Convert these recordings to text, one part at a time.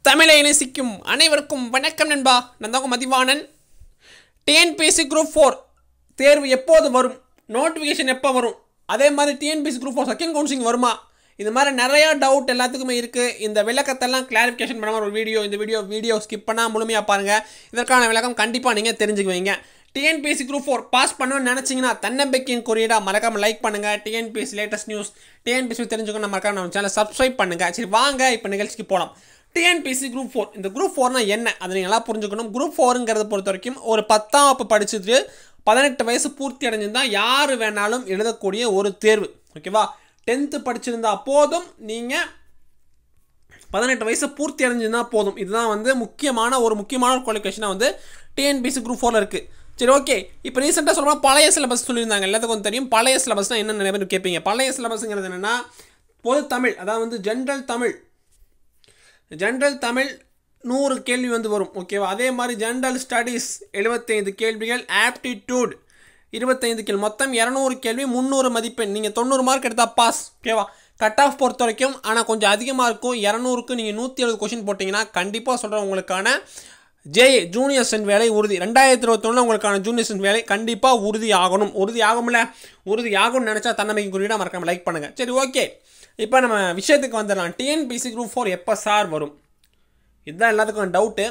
தமிழை நேசிக்கும் அனைவருக்கும் வணக்கம் நண்பா நான் தான் உங்க மதிவாணன் டிஎன்பிஎஸ்சி குரூப் ஃபோர் தேர்வு எப்போது வரும் நோட்டிஃபிகேஷன் எப்போ வரும் அதே மாதிரி TNPSC group four second counselling வருமா இது மாதிரி நிறையா டவுட் எல்லாத்துக்குமே இருக்குது இந்த விளக்கத்தெல்லாம் கிளாரிஃபிகேஷன் பண்ண ஒரு வீடியோ இந்த வீடியோ வீடியோ ஸ்கிப் பண்ணால் முழுமையாக பாருங்கள் இதற்கான விளக்கம் கண்டிப்பாக நீங்கள் தெரிஞ்சுக்குவீங்க டிஎன்பிஎஸ்சி குரூப் ஃபோர் பாஸ் பண்ணணும்னு நினச்சிங்கன்னா தன்னம்பிக்கையின் குறியீடா மறக்காமல் லைக் பண்ணுங்கள் டிஎன்பிஎஸ்சி லேட்டஸ்ட் நியூஸ் டிஎன்பிஎஸ்சி தெரிஞ்சுக்கணும் மறக்காம நம்ம சேனல் சப்ஸ்கிரைப் பண்ணுங்கள் சரி வாங்க இப்போ நிகழ்ச்சிக்கு போகலாம் டிஎன்பிஎஸ்சி குரூப் ஃபோர் இந்த குரூப் ஃபோர்னா என்ன அதை நீங்கள் நல்லா புரிஞ்சுக்கணும் குரூப் ஃபோருங்கிறத பொறுத்த வரைக்கும் ஒரு பத்தாம் வகுப்பு படிச்சுட்டு பதினெட்டு வயசு பூர்த்தி அடைஞ்சிருந்தால் யார் வேணாலும் எழுதக்கூடிய ஒரு தேர்வு ஓகேவா டென்த்து படிச்சிருந்தா போதும் நீங்கள் பதினெட்டு வயசு பூர்த்தி அடைஞ்சிருந்தா போதும் இதுதான் வந்து முக்கியமான ஒரு முக்கியமான ஒரு குவாலிஃபிகேஷனாக வந்து டிஎன்பிசி குரூப் ஃபோரில் இருக்குது சரி ஓகே இப்போ ரீசெண்டாக சொல்லலாம் பழைய சிலபஸ் சொல்லியிருந்தாங்க எல்லாத்துக்கும் தெரியும் பழைய சிலபஸ்னால் என்ன நிறைய பேர் கேட்பீங்க பழைய சிலபஸ்ங்கிறது என்னென்னா பொது தமிழ் அதாவது வந்து ஜென்ரல் தமிழ் ஜென்ரல் தமிழ் நூறு கேள்வி வந்து வரும் ஓகேவா அதே மாதிரி ஜென்ரல் ஸ்டடீஸ் எழுபத்தைந்து கேள்விகள் ஆப்டிடியூட் இருபத்தைந்து கேள்வி மொத்தம் இரநூறு கேள்வி முந்நூறு மதிப்பெண் நீங்கள் தொண்ணூறு மார்க் எடுத்தால் பாஸ் ஓகேவா கட் ஆஃப் பொறுத்த வரைக்கும் ஆனால் கொஞ்சம் அதிகமாக இருக்கும் இரநூறுக்கு நீங்கள் நூற்றி எழுபது கொஷின் போட்டிங்கன்னா கண்டிப்பாக சொல்கிறேன் உங்களுக்கான ஜேஏ ஜூனியர் சென்ட் வேலை உறுதி ரெண்டாயிரத்தி இருபத்தொன்னில் உங்களுக்கான ஜூனியர் சென்ட் வேலை கண்டிப்பாக உறுதி ஆகணும் உறுதி ஆகும்ல உறுதி ஆகும்னு நினச்சா தன்னம்பிக்கை குறியீடாக மறக்காம லைக் பண்ணுங்கள் சரி ஓகே இப்போ நம்ம விஷயத்துக்கு வந்துடலாம் டிஎன்பிசி குரூப் ஃபோர் எப்போ சார் வரும் இதுதான் எல்லாத்துக்கும் டவுட்டு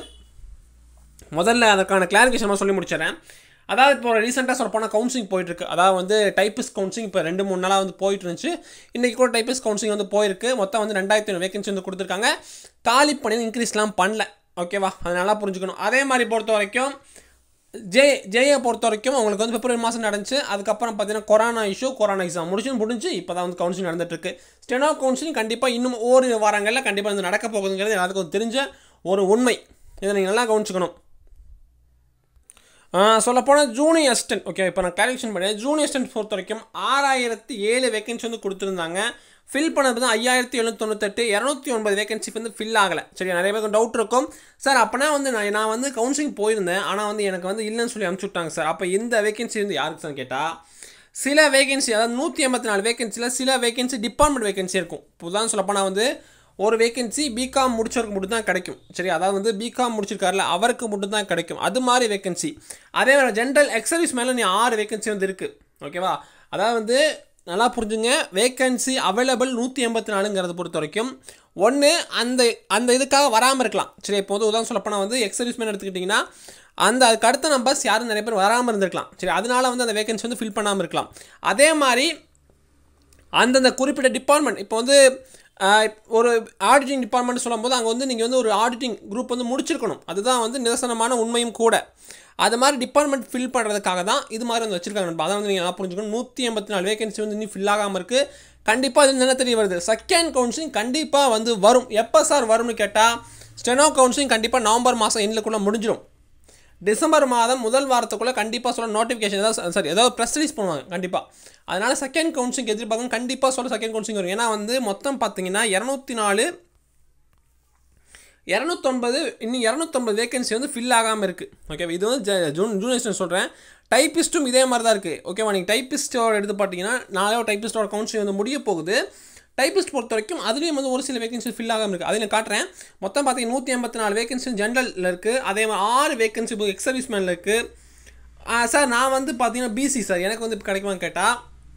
முதல்ல அதற்கான கிளாரிஃபிகேஷன் சொல்லி முடிச்சிடறேன் அதாவது இப்போ ரீசெண்டாக சொல்ல போனால் கவுன்சிலிங் போயிட்டுருக்கு அதாவது வந்து டைப்பிஸ்ட் கவுன்சிலிங் இப்போ ரெண்டு மூணு நாளாக வந்து போயிட்டு இருந்துச்சு இன்றைக்கி கூட டைப்பிஸ்ட் கவுன்சிலிங் வந்து போயிருக்கு மொத்தம் வந்து ரெண்டாயிரத்தி ஐநூறு வேகன்சி வந்து கொடுத்துருக்காங்க காலி பண்ணி இன்க்ரீஸ்லாம் பண்ணல ஓகேவா அது நல்லா புரிஞ்சுக்கணும் அதே மாதிரி பொறுத்த வரைக்கும் ஜே ஜேயை பொறுத்த வரைக்கும் உங்களுக்கு வந்து பிப்ரவரி மாதம் நடந்துச்சு அதுக்கப்புறம் பார்த்தீங்கன்னா கொரோனா இஷ்யூ கொரோனா எக்ஸாம் முடிச்சு முடிஞ்சு இப்போ தான் வந்து கவுன்சிலிங் நடந்துட்டுருக்கு ஸ்டெனோ கவுன்சிலிங் கண்டிப்பாக இன்னும் ஓரிரு வாரங்களில் கண்டிப்பாக வந்து நடக்க போகுதுங்கிறது எல்லாத்துக்கும் தெரிஞ்ச ஒரு உண்மை இதை நீங்கள் நல்லா கவனிச்சுக்கணும் சொல்லப்போனால் ஜூனியர் அசிஸ்டன்ட் ஓகே இப்போ நான் கிளாரிஃபிகேஷன் பண்ணேன் ஜூனியர் அசிஸ்டன்ட் பொறுத்த வரைக்கும் ஆறாயிரத்தி ஏழு வேகன்சி வந்து கொடுத்துருந்தாங்க ஃபில் பண்ணது தான் ஐயாயிரத்தி எழுநூத்தொண்ணூத்தெட்டு இரநூத்தி ஒன்பது வேகன்சி வந்து ஃபில் ஆகலை சரி நிறைய பேருக்கு டவுட் இருக்கும் சார் அப்போனா வந்து நான் நான் வந்து கவுன்சிலிங் போயிருந்தேன் ஆனால் வந்து எனக்கு வந்து இல்லைன்னு சொல்லி அனுப்பிச்சி விட்டாங்க சார் அப்போ இந்த வேகன்சி வந்து யாருக்கு சார் கேட்டால் சில வேகன்சி அதாவது நூற்றி எண்பத்தி நாலு வேகன்சியில் சில வேகன்சி டிபார்ட்மெண்ட் வேகன்சி இருக்கும் இப்போதான் சொல்லப்போனால் வந்து ஒரு வேகன்சி பிகாம் முடிச்சவருக்கு மட்டும் தான் கிடைக்கும் சரி அதாவது வந்து பிகாம் முடிச்சிருக்காருல அவருக்கு மட்டும் தான் கிடைக்கும் அது மாதிரி வேகன்சி அதே மாதிரி ஜென்ரல் எக்ஸர்வீஸ் மேலே நீ ஆறு வேகன்சி வந்து இருக்குது ஓகேவா அதாவது வந்து நல்லா புரிஞ்சுங்க வேக்கன்சி அவைலபிள் நூற்றி எண்பத்தி நாலுங்கிறத பொறுத்த வரைக்கும் ஒன்று அந்த அந்த இதுக்காக வராமல் இருக்கலாம் சரி இப்போ வந்து உதாரணம் சொல்லப்போனால் வந்து எக்ஸர்வீஸ் மேன் எடுத்துக்கிட்டிங்கன்னா அந்த அதுக்கு அடுத்த நம்பர்ஸ் யாரும் நிறைய பேர் வராமல் இருந்திருக்கலாம் சரி அதனால வந்து அந்த வேகன்சி வந்து ஃபில் பண்ணாமல் இருக்கலாம் அதே மாதிரி அந்தந்த குறிப்பிட்ட டிபார்ட்மெண்ட் இப்போ வந்து ஒரு ஆடிட்டிங் டிபார்ட்மெண்ட் சொல்லும்போது அங்கே வந்து நீங்கள் வந்து ஒரு ஆடிட்டிங் குரூப் வந்து முடிச்சிருக்கணும் அதுதான் வந்து நிதர்சனமான உண்மையும் கூட அது மாதிரி டிபார்ட்மெண்ட் ஃபில் பண்ணுறதுக்காக தான் இது மாதிரி வந்து வச்சிருக்காங்க அதான் வந்து நீங்கள் என்ன புரிஞ்சுக்கணும் நூற்றி எண்பத்தி நாலு வேகன்சி வந்து இன்னும் ஃபில் ஆகாமல் இருக்குது கண்டிப்பாக இது என்ன தெரிய வருது செகண்ட் கவுன்சிலிங் கண்டிப்பாக வந்து வரும் எப்போ சார் வரும்னு கேட்டால் ஸ்டெனோ கவுன்சிலிங் கண்டிப்பாக நவம்பர் மாதம் எண்ணிலுக்குள்ளே முடிஞ்சிடும் டிசம்பர் மாதம் முதல் வாரத்துக்குள்ளே கண்டிப்பாக சொல்ல நோட்டிஃபிகேஷன் ஏதாவது சரி ஏதாவது ப்ரெஸ் ரிலீஸ் பண்ணுவாங்க கண்டிப்பாக அதனால் செகண்ட் கவுன்சிலிங் எதிர்பார்க்கணும் கண்டிப்பாக சொல்ல செகண்ட் கவுன்சிலிங் வரும் ஏன்னா வந்து மொத்தம் பார்த்தீங்கன்னா இரநூத்தி நாலு இரநூத்தொன்பது இன்னும் இரநூத்தொம்பது வேகன்சி வந்து ஃபில் ஆகாமல் இருக்குது ஓகேவா இது வந்து ஜூன் ஜூனியர்ஸ்னு சொல்கிறேன் டைப்பிஸ்ட்டும் இதே மாதிரி தான் இருக்குது ஓகேவா நீங்கள் டைப்பிஸ்ட்டோட எடுத்து பார்த்தீங்கன்னா நாளையோ டைப்பிஸ்ட்டோட கவுன்சிலிங் வந்து முடிய போகுது டைப்பிஸ்ட் பொறுத்த வரைக்கும் அதுலேயும் வந்து ஒரு சில வேகன்சி ஃபில் ஆகாமல் இருக்குது அதில் காட்டுறேன் மொத்தம் பார்த்தீங்கன்னா நூற்றி எண்பத்தி நாலு வேகன்சி ஜென்ரலில் இருக்குது அதே மாதிரி ஆறு வேகன்சி இப்போ எக்ஸ் சர்வீஸ்மேனில் இருக்குது சார் நான் வந்து பார்த்தீங்கன்னா பிசி சார் எனக்கு வந்து கிடைக்குமான்னு கேட்டால்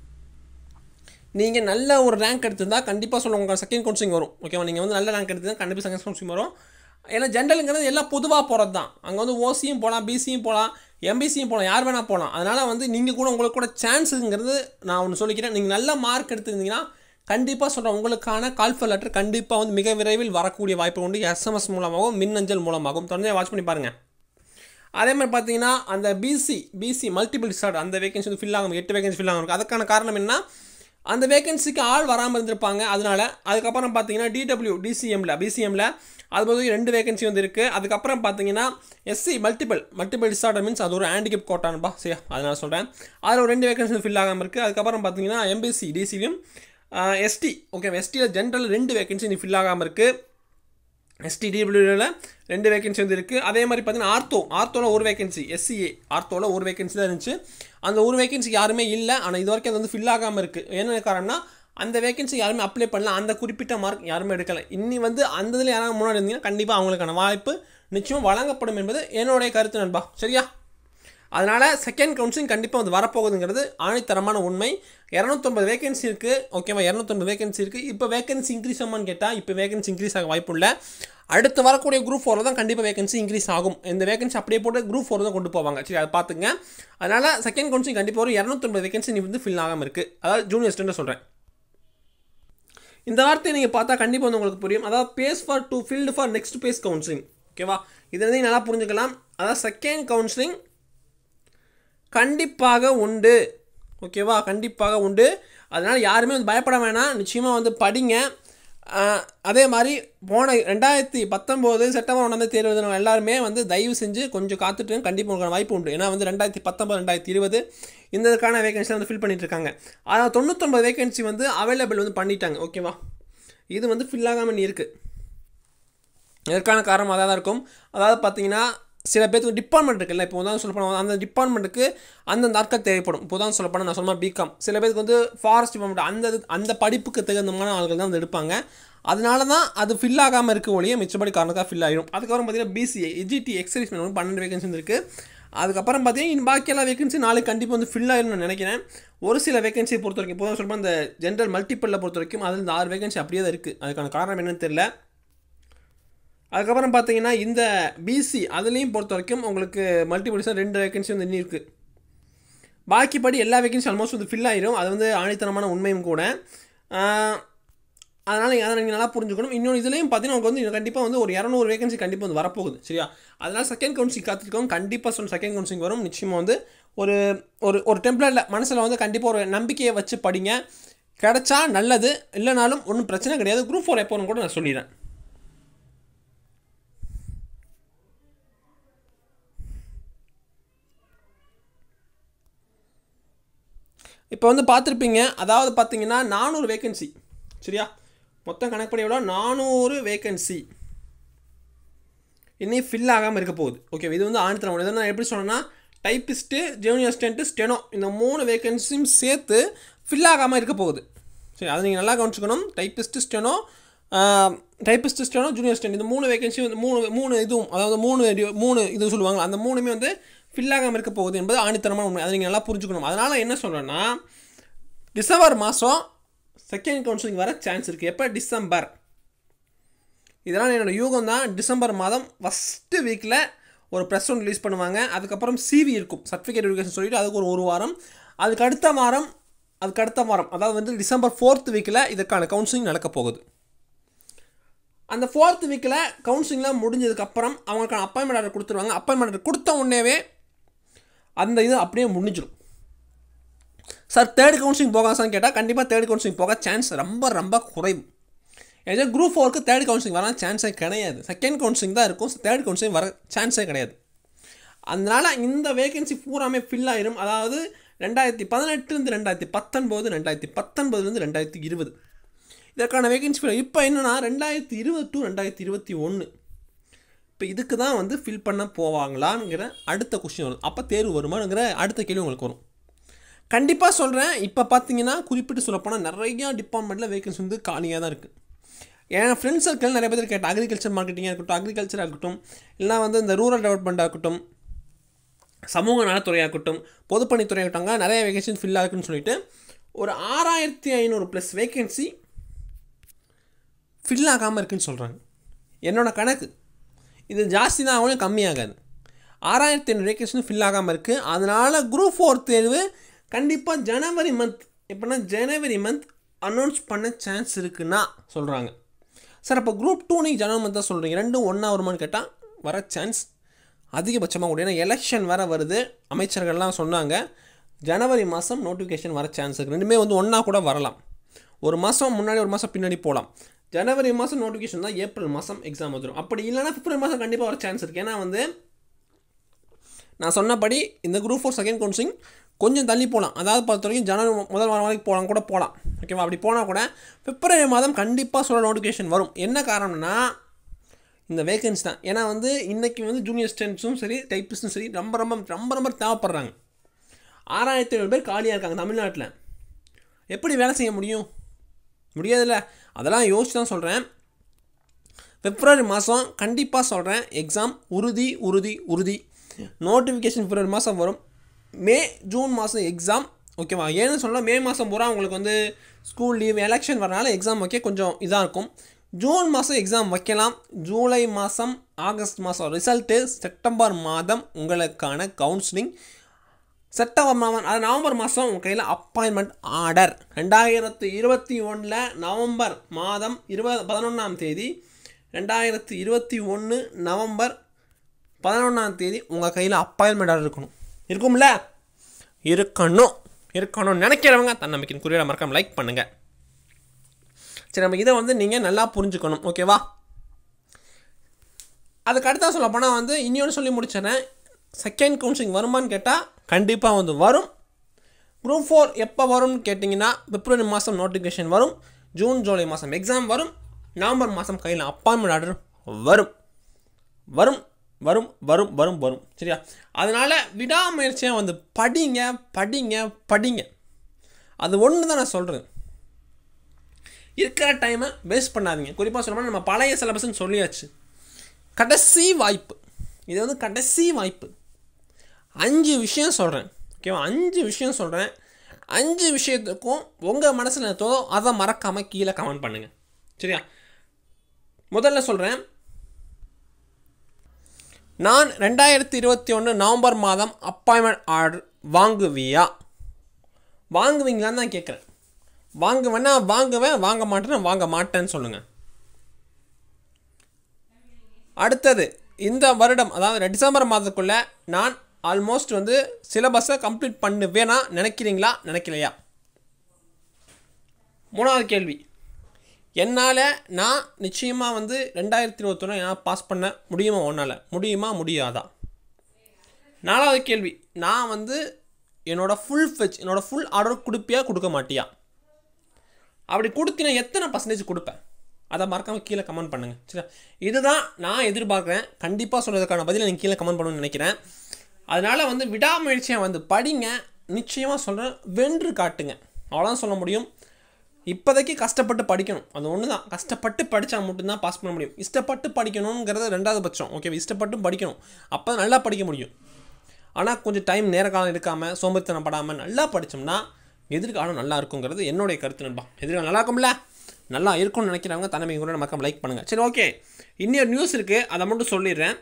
நீங்கள் நல்ல ஒரு ரேங்க் எடுத்திருந்தா கண்டிப்பாக சொல்லுங்கள் உங்கள் செகண்ட் கவுன்சிலிங் வரும் ஓகேவா நீங்கள் வந்து நல்ல ரேங்க் எடுத்திருந்தா கண்டிப்பாக செகண்ட் கவுன்சிலிங் வரும் ஏன்னா ஜென்ரலுங்கிறது எல்லாம் பொதுவாக போகிறது தான் அங்கே வந்து ஓசியும் போகலாம் பிசியும் போகலாம் எம்பிசியும் போகலாம் யார் வேணால் போகலாம் அதனால் வந்து நீங்கள் கூட உங்களுக்கு கூட சான்ஸுங்கிறது நான் ஒன்று சொல்லிக்கிறேன் நீங்கள் நல்ல மார்க் எடுத்திருந்தீங்கன்னா கண்டிப்பாக சொல்கிறேன் உங்களுக்கான கால்ஃபர் லெட்டர் கண்டிப்பாக வந்து மிக விரைவில் வரக்கூடிய வாய்ப்பு உண்டு எஸ்எம்எஸ் மூலமாகவும் மின்னஞ்சல் மூலமாகவும் தொடர்ந்து வாட்ச் பண்ணி பாருங்கள் அதே மாதிரி பார்த்தீங்கன்னா அந்த பிசி பிசி மல்டிபிள் டிசார்ட் அந்த வேகன்சி வந்து ஃபில் ஆகும் எட்டு வேகன்சி ஃபில் ஆகும் அதுக்கான காரணம் என்ன அந்த வேகன்சிக்கு ஆள் வராமல் இருந்திருப்பாங்க அதனால அதுக்கப்புறம் பார்த்தீங்கன்னா டிடபிள்யூ டிசிஎம்ல பிசிஎம்ல அது போது ரெண்டு வேகன்சி வந்து இருக்குது அதுக்கப்புறம் பார்த்தீங்கன்னா SC multiple multiple disorder means அது ஒரு ஹேண்டிகேப் கோட்டான்பா சரியா அதனால் சொல்கிறேன் அதில் ஒரு ரெண்டு வேகன்சி ஃபில் ஆகாமல் இருக்குது அதுக்கப்புறம் பார்த்தீங்கன்னா எம்பிசி டிசிலையும் எஸ்டி ஓகே எஸ்டியில் ஜென்ரல் ரெண்டு வேகன்சி நீ ஃபில் ஆகாமல் இருக்குது எஸ்டிடபிள்யூவில் ரெண்டு வேகன்சி வந்து இருக்குது அதே மாதிரி பார்த்தீங்கன்னா ஆர்த்தோ ஆர்த்தோவில் ஒரு வேகன்சி எஸ்சிஏ ஆர்த்தோவில் ஒரு வேகன்சி தான் இருந்துச்சு அந்த ஒரு வேகன்சி யாருமே இல்லை ஆனால் இது வரைக்கும் அது வந்து ஃபில் ஆகாமல் இருக்குது என்ன காரணம்னா அந்த வேகன்சி யாருமே அப்ளை பண்ணல அந்த குறிப்பிட்ட மார்க் யாருமே எடுக்கலை இன்னி வந்து அந்த இதில் யாராவது முன்னாடி இருந்தீங்கன்னா கண்டிப்பாக அவங்களுக்கான வாய்ப்பு நிச்சயம் வழங்கப்படும் என்பது என்னுடைய கருத்து நண்பா சரியா அதனால் செகண்ட் கவுன்சிலிங் கண்டிப்பாக வந்து வரப்போகுதுங்கிறது ஆணித்தரமான உண்மை இரநூத்தொம்பது வேகன்சி இருக்குது ஓகேவா இரநூத்தொம்பது வேகன்சி இருக்குது இப்போ வேகன்சி இன்க்ரீஸ் ஆகுமான்னு கேட்டால் இப்போ வேகன்சி இன்க்ரீஸ் ஆக வாய்ப்பு இல்லை அடுத்து வரக்கூடிய குரூப் ஃபோரில் தான் கண்டிப்பாக வேகன்சி இன்க்ரீஸ் ஆகும் இந்த வேகன்சி அப்படியே போட்டு குரூப் ஃபோர் தான் கொண்டு போவாங்க சரி அதை பார்த்துங்க அதனால் செகண்ட் கவுன்சிலிங் கண்டிப்பாக ஒரு இரநூத்தொம்பது வேகன்சி வந்து ஃபில் ஆகாமல் இருக்குது அதாவது ஜூனியர் ஸ்டூடெண்ட் சொல்கிறேன் இந்த வார்த்தையை நீங்கள் பார்த்தா கண்டிப்பாக வந்து உங்களுக்கு புரியும் அதாவது phase four to field four next phase counselling ஓகேவா இதை வந்து நல்லா புரிஞ்சுக்கலாம் அதாவது செகண்ட் கவுன்சிலிங் கண்டிப்பாக உண்டு ஓகேவா கண்டிப்பாக உண்டு அதனால் யாருமே வந்து பயப்பட வேணாம் நிச்சயமாக வந்து படிங்க ஆஹ், அதே மாதிரி போன ரெண்டாயிரத்தி பத்தொம்போது செப்டம்பர் ஒன்றாம் தேதி எழுதினவங்க எல்லாருமே வந்து தயவு செஞ்சு கொஞ்சம் காத்துட்டு கண்டிப்பாக உங்களுக்கு வாய்ப்பு உண்டு ஏன்னா வந்து ரெண்டாயிரத்தி பத்தொம்பது ரெண்டாயிரத்தி இருபது இந்த இதுக்கான வேகன்சி வந்து ஃபில் பண்ணிட்டு இருக்காங்க அதாவது தொண்ணூத்தொம்பது வேகன்சி வந்து அவைலபிள் வந்து பண்ணிட்டாங்க ஓகேவா இது வந்து ஃபில் ஆகாமல் இருக்குது இதற்கான காரணம் அதாக தான் இருக்கும் அதாவது பார்த்தீங்கன்னா சில பேருக்கு டிபார்ட்மெண்ட் இருக்குல்ல இப்போ உதாரணம் சொல்ல போனால் அந்த டிபார்ட்மெண்ட்டுக்கு அந்த நாட்கள் தேவைப்படும் இப்போ உதாரணம் சொல்ல போனால் நான் சொன்ன பிகாம் சில பேருக்கு வந்து ஃபாரஸ்ட் டிபார்ட்மெண்ட் அந்த இது- அந்த படிப்புக்கு தகுந்தமான ஆட்கள் தான் வந்து எடுப்பாங்க அதனால தான் அது ஃபில் ஆகாமல் இருக்க ஒழிய மிச்சப்படி காரணக்காக ஃபில் ஆகிடும் அதுக்கப்புறம் பார்த்தீங்கன்னா பிசிஏ எஜிடி எக்ஸைஸ் வந்து பன்னெண்டு வேகன்சி இருக்குது அதுக்கப்புறம் பார்த்தீங்கன்னா இன்னும் பாக்கி எல்லா வேகன்சி நாளைக்கு கண்டிப்பாக வந்து ஃபில் ஆயிரும்னு நான் நினைக்கிறேன் ஒரு சில வேகன்சியை பொறுத்த வரைக்கும் இப்போ சொல்லும்போது இந்த ஜென்ரல் மல்டிப்பிளில் பொறுத்த வரைக்கும் அதில் இந்த ஆறு வேகன்சி அப்படியே தான் இருக்குது அதுக்கான காரணம் என்னன்னு தெரியல அதுக்கப்புறம் பார்த்தீங்கன்னா இந்த பிசி அதுலேயும் பொறுத்த வரைக்கும் உங்களுக்கு மல்டிபிள்ஸாக ரெண்டு வேகன்சி வந்து இன்னும் இருக்குது பாக்கிப்படி எல்லா வேகன்சி ஆல்மோஸ்ட் வந்து ஃபில் ஆயிரும் அது வந்து ஆணித்தனமான உண்மையும் கூட அதனால் நீங்கள் அதை நீங்கள் நல்லா புரிஞ்சுக்கணும் இன்னொன்று இதுலேயும் பார்த்தீங்கன்னா உங்களுக்கு வந்து கண்டிப்பாக வந்து ஒரு இரநூறு வேகன்சி கண்டிப்பாக வந்து வரப்போகுது சரியா அதனால் செகண்ட் கவுன்சிலிங் காத்திருக்கோம் கண்டிப்பாக சொன்ன செகண்ட் கவுன்சிலிங் வரும் நிச்சயமாக வந்து ஒரு ஒரு ஒரு டெம்ப்ளேட்டில் மனசில் வந்து கண்டிப்பாக ஒரு நம்பிக்கையை வச்சு படிங்க கிடைச்சா நல்லது இல்லைனாலும் ஒன்றும் பிரச்சனை கிடையாது குரூப் ஃபோர் எப்போன்னு கூட நான் சொல்லிடுறேன் இப்போ வந்து பார்த்துருப்பீங்க அதாவது பார்த்தீங்கன்னா நானூறு வேகன்சி சரியா மொத்தம் கணக்குப்படி எவ்வளோ நானூறு வேகன்சி இன்னும் ஃபில் ஆகாமல் இருக்க போகுது ஓகே இது வந்து ஆணித்தரம் இதை நான் எப்படி சொன்னேன்னா டைப்பிஸ்ட்டு ஜூனியர் அசிஸ்டண்ட்டு ஸ்டெனோ இந்த மூணு வேகன்சியும் சேர்த்து ஃபில் ஆகாமல் இருக்க போகுது சரி அதை நீங்கள் நல்லா கவனிச்சுக்கணும் typist steno typist steno junior steno இந்த மூணு வேகன்சி வந்து மூணு மூணு இதுவும் அதாவது மூணு டி- மூணு இது சொல்லுவாங்க அந்த மூணுமே வந்து ஃபில் ஆகாமல் இருக்க போகுது என்பது ஆணித்தரமான உண்மை அதை நீங்கள் நல்லா புரிஞ்சுக்கணும் அதனால் என்ன சொல்கிறேன்னா டிசம்பர் மாதம் செகண்ட் கவுன்சிலிங் வர சான்ஸ் இருக்குது எப்போ டிசம்பர் இதெல்லாம் என்னோடய யூகம் தான் டிசம்பர் மாதம் ஃபஸ்ட்டு வீக்கில் ஒரு ப்ரெஸ் ஒன் ரிலீஸ் பண்ணுவாங்க அதுக்கப்புறம் சிவி இருக்கும் சர்டிஃபிகேட் எஜுகேஷன் சொல்லிட்டு அதுக்கு ஒரு ஒரு வாரம் அதுக்கு அடுத்த வாரம் அதுக்கு அடுத்த வாரம் அதாவது வந்து டிசம்பர் ஃபோர்த் வீக்கில் இதற்கான கவுன்சிலிங் நடக்க போகுது அந்த ஃபோர்த் வீக்கில் கவுன்சிலிங்லாம் முடிஞ்சதுக்கப்புறம் அவங்களுக்கான அப்பாயின்மெண்ட் ஆர்டர் கொடுத்துருவாங்க அப்பாயின்மெண்ட் ஆர்டர் கொடுத்த உடனேவே அந்த இது அப்படியே முடிஞ்சிடும் சார் தேர்ட் கவுன்சிலிங் போக சார் கேட்டால் கண்டிப்பாக தேர்ட் கவுன்சிலிங் போக சான்ஸ் ரொம்ப ரொம்ப குறைவு ஏன்னா குரூப் ஃபோருக்கு தேர்ட் கவுன்சிலிங் வர சான்ஸே கிடையாது செகண்ட் கவுன்சிலிங் தான் இருக்கும் தேர்ட் கவுன்சிலிங் வர சான்ஸே கிடையாது அதனால் இந்த வேகன்சி பூராமே ஃபில் ஆயிரும் அதாவது ரெண்டாயிரத்தி பதினெட்டுலேருந்து ரெண்டாயிரத்தி பத்தொன்பது ரெண்டாயிரத்தி பத்தொன்பதுலேருந்து ரெண்டாயிரத்தி இருபது இதற்கான வேகன்சி ஃபில் இப்போ என்னன்னா ரெண்டாயிரத்தி இருபது டு ரெண்டாயிரத்தி இருபத்தி ஒன்று இப்போ இதுக்கு தான் வந்து ஃபில் பண்ண போவாங்களாங்கிற அடுத்த கொஸ்டின் வரும் அப்போ தேர்வு வருமாங்கிற அடுத்த கேள்வி உங்களுக்கு வரும் கண்டிப்பாக சொல்கிறேன் இப்போ பார்த்தீங்கன்னா குறிப்பிட்டு சொல்லப்போனால் நிறையா டிபார்ட்மெண்ட்டில் வேகன்சி வந்து காலியாக தான் இருக்குது என் ஃப்ரெண்ட்ஸ் சர்க்கிள் நிறைய பேர் கேட்டேன் அக்ரிகல்ச்சர் மார்க்கெட்டிங்காக இருக்கட்டும் அக்ரிகல்ச்சராக இருக்கட்டும் இல்லைனா வந்து இந்த ரூரல் டெவலப்மெண்ட்டாக இருக்கட்டும் சமூக நலத்துறையாக இருக்கட்டும் பொதுப்பணித்துறையாக இருக்கட்டும் நிறைய வேகன்சி ஃபில் ஆகுன்னு சொல்லிட்டு ஒரு ஆறாயிரத்தி ஐநூறு ப்ளஸ் வேகன்சி ஃபில் ஆகாமல் இருக்குன்னு சொல்கிறாங்க என்னோட கணக்கு இது ஜாஸ்தி தான் ஆகணும் கம்மியாகாது ஆறாயிரத்தி ஐநூறு வேகன்சி ஃபில் ஆகாமல் இருக்குது அதனால் குரூப் ஃபோர் தேர்வு கண்டிப்பாக ஜனவரி மந்த் எப்படின்னா ஜனவரி மந்த் அனௌன்ஸ் பண்ண சான்ஸ் இருக்குன்னா சொல்கிறாங்க சார் அப்போ குரூப் டூ நீங்கள் ஜனவரி மந்த் தான் சொல்கிறீங்க ரெண்டும் ஒன்றா வருமான்னு கேட்டால் வர சான்ஸ் அதிகபட்சமாக கூட ஏன்னா எலெக்ஷன் வேறு வருது அமைச்சர்கள்லாம் சொன்னாங்க ஜனவரி மாதம் நோட்டிஃபிகேஷன் வர சான்ஸ் இருக்குது ரெண்டுமே வந்து ஒன்றா கூட வரலாம் ஒரு மாதம் முன்னாடி ஒரு மாதம் பின்னாடி போகலாம் ஜனவரி மாதம் நோட்டிஃபிகேஷன் தான் ஏப்ரல் மாதம் எக்ஸாம் வந்துடும் அப்படி இல்லைன்னா பிப்ரவரி மாதம் கண்டிப்பாக வர சான்ஸ் இருக்குது ஏன்னா வந்து நான் சொன்னபடி இந்த குரூப் ஃபோர் செகண்ட் கவுன்சிலிங் கொஞ்சம் தள்ளி போகலாம் அதாவது பொறுத்த வரைக்கும் ஜனவரி மு- முதல் வாரம் வரைக்கும் போகலாம் கூட போகலாம் ஓகேவா அப்படி போனால் கூட பிப்ரவரி மாதம் கண்டிப்பாக சொல்ல நோட்டிஃபிகேஷன் வரும் என்ன காரணம்னா இந்த வேகன்சி தான் ஏன்னா வந்து இன்றைக்கி வந்து ஜூனியர் ஸ்டூடெண்ட்ஸும் சரி டைப்பிஸ்டும் சரி ரொம்ப ரொம்ப ரொம்ப ரொம்ப தேவைப்படுறாங்க ஆறாயிரத்தி ஐநூறு பேர் காலியாக இருக்காங்க தமிழ்நாட்டில் எப்படி வேலை செய்ய முடியும் முடியாதுல்ல அதெல்லாம் யோசிச்சு தான் சொல்கிறேன் பிப்ரவரி மாதம் கண்டிப்பாக சொல்கிறேன் எக்ஸாம் உறுதி உறுதி உறுதி நோட்டிஃபிகேஷன் பிப்ரவரி மாதம் வரும் மே ஜூன் மாதம் எக்ஸாம் ஓகேவா ஏன்னு சொன்னால் மே மாதம் பூரா உங்களுக்கு வந்து ஸ்கூல் லீவ் எலெக்ஷன் வரனால எக்ஸாம் வைக்க கொஞ்சம் இதாக இருக்கும் ஜூன் மாதம் எக்ஸாம் வைக்கலாம் ஜூலை மாதம் ஆகஸ்ட் மாதம் ரிசல்ட்டு செப்டம்பர் மாதம் உங்களுக்கான கவுன்சிலிங் செப்டம்பர் மாதம் அது நவம்பர் மாதம் உங்கள் கையில் அப்பாயின்மெண்ட் ஆர்டர் ரெண்டாயிரத்து இருபத்தி ஒன்றில் நவம்பர் மாதம் இருபது பதினொன்றாம் தேதி ரெண்டாயிரத்து இருபத்தி ஒன்று நவம்பர் பதினொன்றாம் தேதி உங்கள் கையில் அப்பாயின்மெண்ட் ஆர்டர் இருக்கணும் இருக்கும்ல இருக்கணும் இருக்கணும் நினைக்கிறவங்க தன்னம்பிக்கையின் குறியீடை மறக்காம லைக் பண்ணுங்கள் சரி நம்ம இதை வந்து நீங்கள் நல்லா புரிஞ்சுக்கணும் ஓகேவா அதுக்கு அடுத்தா சொல்ல போனால் வந்து இன்னொன்று சொல்லி முடிச்சிடறேன் செகண்ட் கவுன்சிலிங் வருமான்னு கேட்டால் கண்டிப்பாக வந்து வரும் குரூப் ஃபோர் எப்போ வரும்னு கேட்டிங்கன்னா பிப்ரவரி மாதம் நோட்டிஃபிகேஷன் வரும் ஜூன் ஜூலை மாதம் எக்ஸாம் வரும் நவம்பர் மாதம் கையில் அப்பாயின்மெண்ட் ஆர்டர் வரும் வரும் வரும் வரும் வரும் வரும் சரியா அதனால் விடாமுயற்சியாக வந்து படிங்க படிங்க படிங்க அது ஒன்று தான் நான் சொல்கிறேன் இருக்கிற டைமை வேஸ்ட் பண்ணாதீங்க குறிப்பாக சொல்லணும்னா நம்ம பழைய சிலபஸ்ன்னு சொல்லியாச்சு கடைசி வாய்ப்பு இது வந்து கடைசி வாய்ப்பு அஞ்சு விஷயம் சொல்கிறேன் ஓகேவா அஞ்சு விஷயம் சொல்கிறேன் அஞ்சு விஷயத்துக்கும் உங்கள் மனசில் தோதோ அதை மறக்காமல் கீழே கமெண்ட் பண்ணுங்கள் சரியா முதல்ல சொல்கிறேன் நான் ரெண்டாயிரத்தி இருபத்தி ஒன்று நவம்பர் மாதம் அப்பாயின்மெண்ட் ஆர்டர் வாங்குவியா வாங்குவீங்களான்னு தான் கேட்குறேன் வாங்குவேன்னா வாங்குவேன் வாங்க மாட்டேன்னா வாங்க மாட்டேன்னு சொல்லுங்கள் அடுத்தது இந்த வருடம் அதாவது டிசம்பர் மாதத்துக்குள்ளே நான் ஆல்மோஸ்ட் வந்து சிலபஸை கம்ப்ளீட் பண்ணுவேனா நினைக்கிறீங்களா நினைக்கலையா மூணாவது கேள்வி என்னால் நான் நிச்சயமாக வந்து ரெண்டாயிரத்தி இருபத்தொன்று என்னால் பாஸ் பண்ண முடியுமா ஒன்றால் முடியுமா முடியாதா நாலாவது கேள்வி நான் வந்து என்னோடய ஃபுல் ஃபெச் என்னோடய ஃபுல் ஆர்டர் கொடுப்பியா கொடுக்க மாட்டியா அப்படி கொடுத்தினா எத்தனை பர்சன்டேஜ் கொடுப்பேன் அதை மறக்காமல் கீழே கமெண்ட் பண்ணுங்கள் சரியா இதுதான் நான் எதிர்பார்க்குறேன் கண்டிப்பாக சொல்கிறதுக்கான பதிலை நீங்கள் கீழே கமெண்ட் பண்ணணும்னு நினைக்கிறேன் அதனால் வந்து விடாமுயற்சியாக வந்து படிங்க நிச்சயமாக சொல்கிறேன் வென்று காட்டுங்க அவ்வளோதான் சொல்ல முடியும் இப்போதைக்கு கஷ்டப்பட்டு படிக்கணும் அது ஒன்று தான் கஷ்டப்பட்டு படித்தா மட்டும்தான் பாஸ் பண்ண முடியும் இஷ்டப்பட்டு படிக்கணுங்கிறது ரெண்டாவது பட்சம் ஓகே இஷ்டப்பட்டும் படிக்கணும் அப்போ தான் நல்லா படிக்க முடியும் ஆனால் கொஞ்சம் டைம் நேர காலம் எடுக்காமல் சோம்பேறித்தனம் படாமல் நல்லா படித்தோம்னா எதிர்காலம் நல்லா இருக்குங்கிறது என்னுடைய கருத்து நண்பா எதிர்காலம் நல்லா இருக்கும்ல நல்லா இருக்கும்னு நினைக்கிறவங்க தன்மை கூட நமக்கு லைக் பண்ணுங்கள் சரி ஓகே இன்னொரு நியூஸ் இருக்குது அதை மட்டும் சொல்லிடுறேன்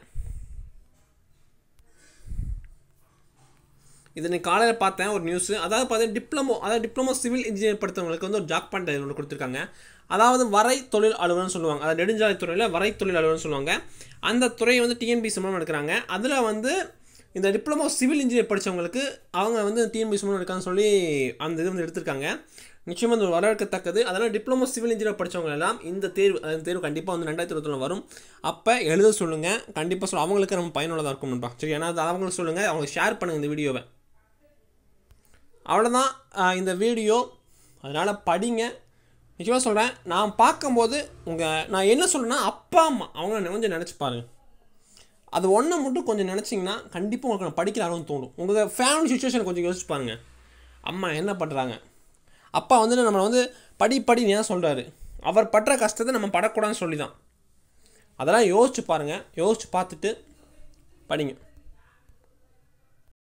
இது நீ காலையில் பார்த்தேன் ஒரு நியூஸ் அதாவது பார்த்தீங்கன்னா டிப்ளமோ அதாவது டிப்ளமோ சிவில் இன்ஜினியர் படித்தவங்களுக்கு வந்து ஒரு ஜாக் பாயிண்ட் ஒன்று கொடுத்துருக்காங்க அதாவது வரை தொழில் அலுவலர்னு சொல்லுவாங்க அதாவது நெடுஞ்சாலைத்துறையில் வரை தொழில் அலுவலர்னு சொல்லுவாங்க அந்த துறையை வந்து டிஎன்பிசி மூலம் எடுக்கிறாங்க அதில் வந்து இந்த டிப்ளமோ சிவில் இன்ஜினியர் படித்தவங்களுக்கு அவங்க வந்து டிஎன்பிசி மூலம் எடுக்கான்னு சொல்லி அந்த இது வந்து எடுத்திருக்காங்க நிச்சயமாக வந்து ஒரு வரவேற்கத்தக்கது அதனால் டிப்ளமோ சிவில் இன்ஜினியர் படித்தவங்க எல்லாம் இந்த தேர்வு அந்த தேர்வு கண்டிப்பாக வந்து ரெண்டாயிரத்தி இருபத்தொன்று வரும் அப்போ எழுத சொல்லுங்கள் கண்டிப்பாக சொல்ல அவங்களுக்கு நம்ம பயனுள்ளதாக இருக்கும் நண்பா சரி ஏன்னா அது அவங்களுக்கு சொல்லுங்கள் அவங்களுக்கு ஷேர் பண்ணுங்கள் இந்த வீடியோவை அவ்வளோதான் இந்த வீடியோ அதனால் படிங்க நிச்சயமாக சொல்கிறேன் நான் பார்க்கும்போது உங்கள் நான் என்ன சொல்கிறேன்னா அப்பா அம்மா அவங்கள கொஞ்சம் நினச்சி பாருங்கள் அது ஒன்று மட்டும் கொஞ்சம் நினச்சிங்கன்னா கண்டிப்பாக உங்களுக்கு நான் படிக்கிற ஆர்வம் தோணும் உங்கள் ஃபேமிலி சுச்சுவேஷன் கொஞ்சம் யோசிச்சு பாருங்கள் அம்மா என்ன பண்ணுறாங்க அப்பா வந்து நம்மளை வந்து படி படி ஏன் சொல்கிறாரு அவர் படுற கஷ்டத்தை நம்ம படக்கூடாதுன்னு சொல்லி தான் அதெல்லாம் யோசிச்சு பாருங்கள் யோசிச்சு பார்த்துட்டு படிங்க